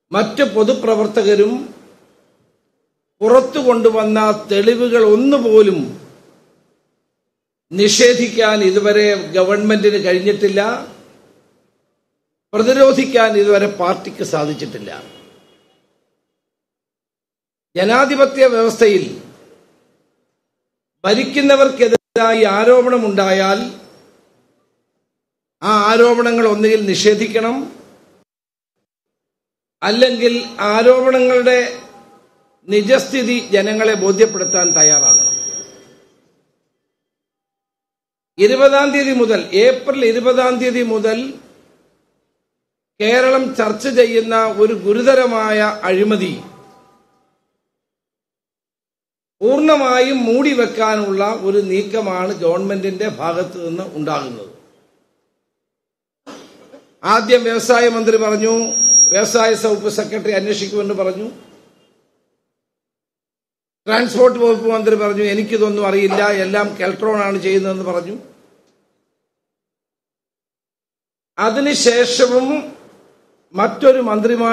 മറ്റ് പൊതുപ്രവർത്തകരും പുറത്തു കൊണ്ടുവന്ന തെളിവുകൾ ഒന്നുപോലും നിഷേധിക്കാൻ ഇതുവരെ ഗവൺമെന്റിന് കഴിഞ്ഞിട്ടില്ല പ്രതിരോധിക്കാൻ ഇതുവരെ പാർട്ടിക്ക് സാധിച്ചിട്ടില്ല ജനാധിപത്യ വ്യവസ്ഥയിൽ ഭരിക്കുന്നവർക്കെതിരായി ആരോപണമുണ്ടായാൽ ആ ആരോപണങ്ങൾ ഒന്നുകിൽ നിഷേധിക്കണം അല്ലെങ്കിൽ ആരോപണങ്ങളുടെ നിജസ്ഥിതി ജനങ്ങളെ ബോധ്യപ്പെടുത്താൻ തയ്യാറാകണം ഇരുപതാം തീയതി മുതൽ ഏപ്രിൽ ഇരുപതാം തീയതി മുതൽ കേരളം ചർച്ച ചെയ്യുന്ന ഒരു ഗുരുതരമായ അഴിമതി പൂർണ്ണമായും മൂടിവെക്കാനുള്ള ഒരു നീക്കമാണ് ഗവൺമെന്റിന്റെ ഭാഗത്തു നിന്ന് ഉണ്ടാകുന്നത് ആദ്യം വ്യവസായ മന്ത്രി പറഞ്ഞു വ്യവസായ വകുപ്പ് സെക്രട്ടറി അന്വേഷിക്കുമെന്ന് പറഞ്ഞു ട്രാൻസ്പോർട്ട് വകുപ്പ് മന്ത്രി പറഞ്ഞു എനിക്കിതൊന്നും അറിയില്ല എല്ലാം കെൽട്രോണാണ് ചെയ്യുന്നതെന്ന് പറഞ്ഞു അതിനുശേഷവും മറ്റൊരു മന്ത്രിമാർ